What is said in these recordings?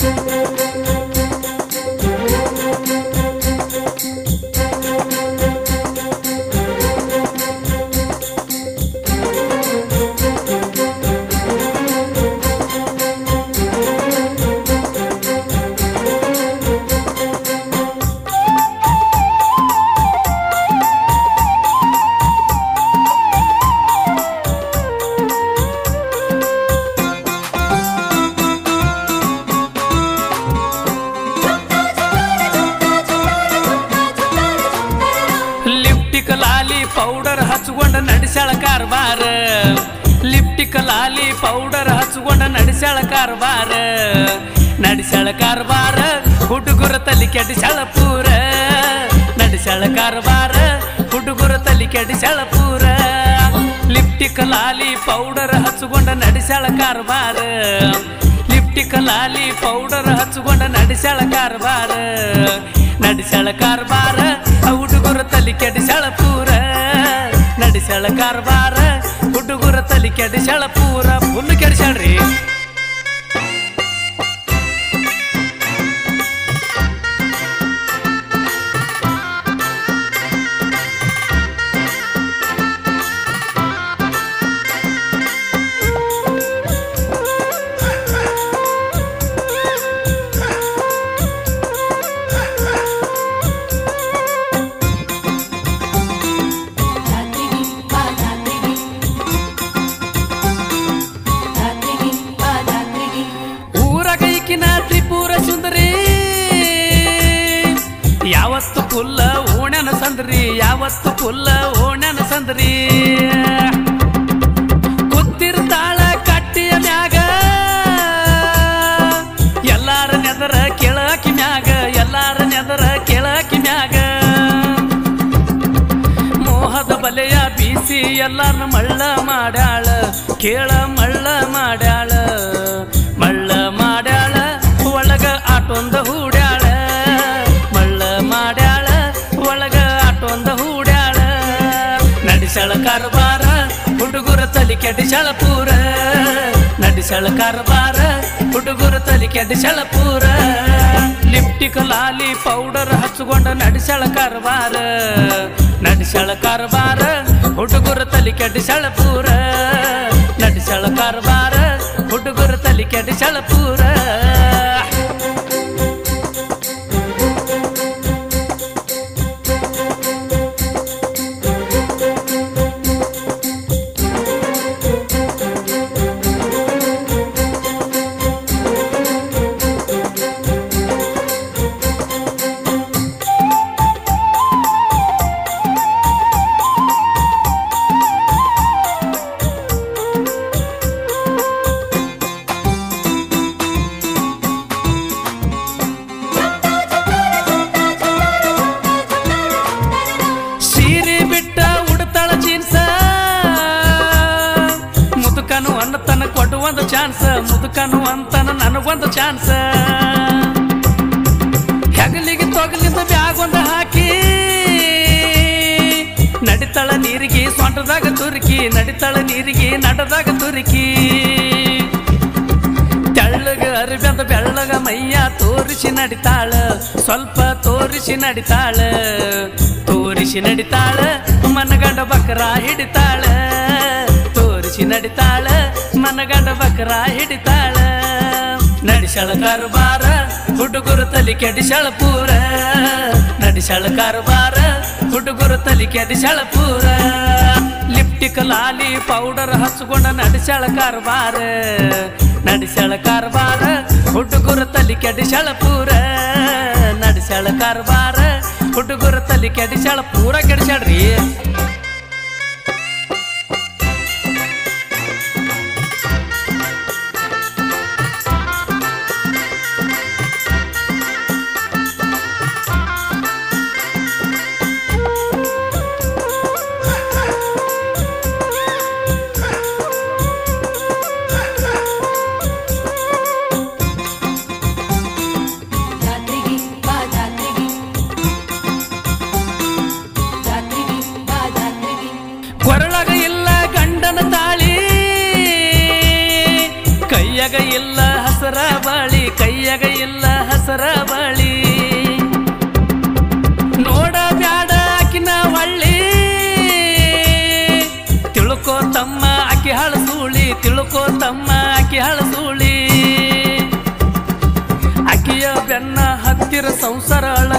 lipstick ಲಾಲಿ powder ಹಚ್ಕೊಂಡ ನಡೆಸ್ಯಾಳ ಕಾರ್ಬಾರ ಲಿಪ್ಟಿಕ್ ಲಾಲಿ ಪೌಡರ್ ಹಚ್ಕೊಂಡ ನಡೆಸ್ಯಾಳ ಕಾರ್ಬಾರ ನಡೆಸ್ಯಾಳ ಕಾರ್ಬಾರ ಹುಡುಗರ ತಲಿ ಕೆಡಿಸ್ಯಾಳ ಪೂರ ನಡೆಸ್ಯಾಳ ಕಾರ್ಬಾರ ಹುಡುಗರ ತಲಿ ಕೆಡಿಸ್ಯಾಳ ಪೂರ ಲಿಪ್ಟಿಕ್ ಲಾಲಿ ಪೌಡರ್ ಹಚ್ಕೊಂಡ ನಡೆಸ್ಯಾಳ ಕಾರ್ಬಾರ ಲಿಪ್ಟಿಕ್ ಲಾಲಿ ಪೌಡರ್ ಹಚ್ಕೊಂಡ ನಡೆಸ್ಯಾಳ ಕಾರ್ಬಾರ ನಡೆಸ್ಯಾಳ ಕಾರ್ಬಾರ ಹುಡುಗರ ತಲಿ ಕೆಡಿಸ್ಯಾಳ ಪೂರ ನಡೆಸ್ಯಾಳ ಕಾರ್ಬಾರ ಹುಡುಗರ ತಲಿ ಕೆಡಿಸ್ಯಾಳ ಪೂರ ಫುಲ್ ಕೆಡಿಸ್ಯಾಳ್ರಿ ಊರಾಗ ಈಕಿನ ತ್ರಿಪುರ ಸುಂದರಿ ಯಾವತ್ತು ಪುಲ್ಲ ಓಣ್ಯನ ಸಂದ್ರಿ ಯಾವತ್ತು ಪುಲ್ಲ ಓಣ್ಯನ ಸಂದ್ರಿ ಕೂತಿರ್ತಾಳ ಕಟ್ಟಿಯ ಮ್ಯಾಗ ಎಲ್ಲಾರ ನೆದರ ಕೆಳಕಿ ಮ್ಯಾಗ ಎಲ್ಲಾರ ನೆದರ ಕೆಳಕಿ ಮ್ಯಾಗ ಮೋಹದ ಬಲೆಯ ಬೀಸಿ ಎಲ್ಲಾರನ್ನ ಮಳ್ಳ ಮಾಡ್ಯಾಳ ಕೇಳ ಮಳ್ಳ ಮಾಡ್ಯಾಳ ಮಳ್ಳ ಮಾಡ್ಯಾಳ ಒಳಗ ಆಟೊಂದ ಹೂಡ್ಯಾಳ ಮಳ್ಳ ಮಾಡ್ಯಾಳ ಒಳಗ ಆಟೊಂದ ಹೂಡ್ಯಾಳ ನಡೆಸಳ ಕಾರ್ಬಾರ ಹುಡುಗರ ತಲಿ ಕೆಡಿಸಳ ಪೂರ ನಡೆಸಳ ಕಾರ್ಬಾರ ಹುಡುಗರ ತಲಿ ಕೆಡಿಸಳ ಪೂರ ಲಿಪ್ಟಿಕ್ ಲಾಲಿ ಪೌಡರ್ ಹಚ್ಕೊಂಡ ನಡೆಸಳ ಕಾರ್ಬಾರ ನಡೆಸಳ ಕಾರ್ಬಾರ ಹುಡುಗರ ತಲಿ ಕೆಡಿಸಳ ಪೂರ ನಡೆಸಳ ಕಾರ್ಬಾರ ಹುಡುಗರ ತಲಿ ಕೆಡಿಸಳ ಪೂರ ಸೀರೆ ಬಿಟ್ಟ ಉಡ್ತಾಳ ಜೀನ್ಸ ಮುದುಕನು ಅನ್ನತನ ಕೊಟ್ಟು ಒಂದು ಚಾನ್ಸ್ ಮುದುಕನು ಅಂತನ ನನಗೊಂದು ಚಾನ್ಸ್ ಹೆಗಲಿಗೆ ತೊಗಲಿಂದ ಬ್ಯಾಗ್ ಒಂದು ಹಾಕಿ ನಡಿತಾಳ ನೀರಿಗೆ ಸೊಂಟದಾಗ ತುರುಕಿ ನಡಿತಾಳ ನೀರಿಗೆ ನಡದಾಗ ತುರುಕಿ ತೆಳ್ಳಗ ಅರಿಬೆಂದ ಬೆಳ್ಳಗ ಮೈಯ ತೋರಿಸಿ ನಡಿತಾಳ ಸ್ವಲ್ಪ ತೋರಿಸಿ ನಡಿತಾಳ ತೋರಿಸಿ ನಡಿತಾಳ ಮನಗಂಡ ಬಕರ ಹಿಡಿತಾಳ ತೋರಿಸಿ ನಡಿತಾಳ ಮನಗಂಡ ಬಕರ ಹಿಡಿತಾಳ ನಡಿಸಳ ಕಾರುಬಾರ ಹುಡುಗರು ತಲಿ ಕೆಡಿಸಳ ಪೂರ ನಡಿಸಳ ಕಾರುಬಾರ ಹುಡುಗರು ತಲಿ ಕೆಡಿಸಳ ಪೂರ ಲಿಪ್ಟಿಕ್ ಲಾಲಿ ಪೌಡರ್ ಹಚ್ಕೊಂಡ ನಡೆಸಳ ಕಾರ್ಬಾರ ನಡೆಸಳ ಕಾರ್ಬಾರ ಹುಡುಗರ ತಲಿ ಕೆಡಿಸಳ ಪೂರ ನಡೆಸಳ ಕಾರ್ಬಾರ ಹುಡುಗರ ತಲಿ ಕೆಡಿಸಳ ಪೂರ ಕೆಡಿಸಳ್ರಿ ಜಾತ್ರೆಗೆ ಬಾ ಜಾತ್ರೆಗೆ ಜಾತ್ರೆಗೆ ಬಾ ಜಾತ್ರೆಗೆ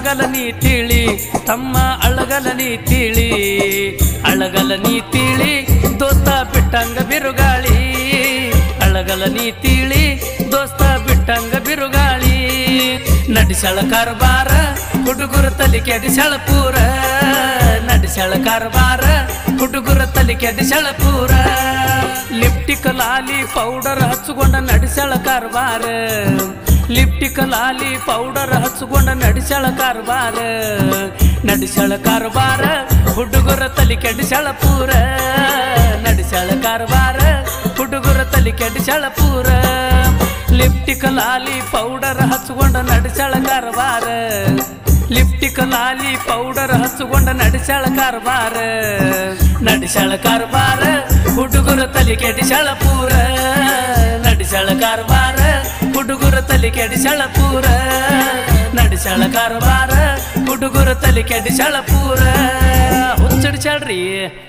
ಅಳಗಲ ನೀ ತಿಳಿ ತಮ್ಮ ಅಳಗಲ ನೀ ತಿಳಿ ಅಳಗಲ ನೀ ತಿಳಿ ದೋಸ್ತ ಬಿಟ್ಟಂಗ ಬಿರುಗಾಳಿ ಅಳಗಲ ನೀ ತಿಳಿ ದೋಸ್ತ ಬಿಟ್ಟಂಗ ಬಿರುಗಾಳಿ ನಡಿಸಳ ಕಾರ್ಬಾರ ಹುಡುಗರ ತಲೆ ಕೆಡಿಸಳ ಪೂರ ನಡಿಸಳ ಕಾರ್ಬಾರ ಹುಡುಗರ ತಲೆ ಕೆಡಿಸಳ ಪೂರ ಲಿಪ್ಟಿಕ್ ಲಾಲಿ ಪೌಡರ್ ಹಚ್ಕೊಂಡ ನಡಿಸಳ ಕಾರ್ಬಾರ ಲಿಪ್ಟಿಕ್ ಲಾಲಿ ಪೌಡರ್ ಹಚ್ಕೊಂಡ ನಡಿಸಳ ಕಾರ್ಬಾರ ನಡಿಸಳ ಕಾರ್ಬಾರ ಹುಡುಗರ ತಲೆ ಕೆಡಿಸಳ ಪೂರ ನಡಿಸಳ ಕಾರ್ಬಾರ ಹುಡುಗರ ತಲೆ ಕೆಡಿಸಳ ಪೂರ ಲಿಪ್ಟಿಕ್ ಲಾಲಿ ಪೌಡರ್ ಹಚ್ಕೊಂಡ ನಡಿಸಳ ಕಾರ್ಬಾರ ಲಿಪ್ಟಿಕ್ ಲಾಲಿ ಪೌಡರ್ ಹಚ್ಕೊಂಡ ನಡಿಸಳ ಕಾರ್ಬಾರ ನಡಿಸಳ ಕಾರ್ಬಾರ ಹುಡುಗರ ತಲೆ ಕೆಡಿಸಳ ಪೂರ ನಡಿಸಳ ಕಾರ್ಬಾರ ಹುಡುಗರ ತಲೆ ಕೆಡಿಸಳ ಪೂರ ನಡಿಸಳ ಕಾರ್ಬಾರ ಹುಡುಗರ ತಲೆ ಕೆಡಿಸಳ ಪೂರ ಹುಚ್ಚಡಿಸಳ್ರಿ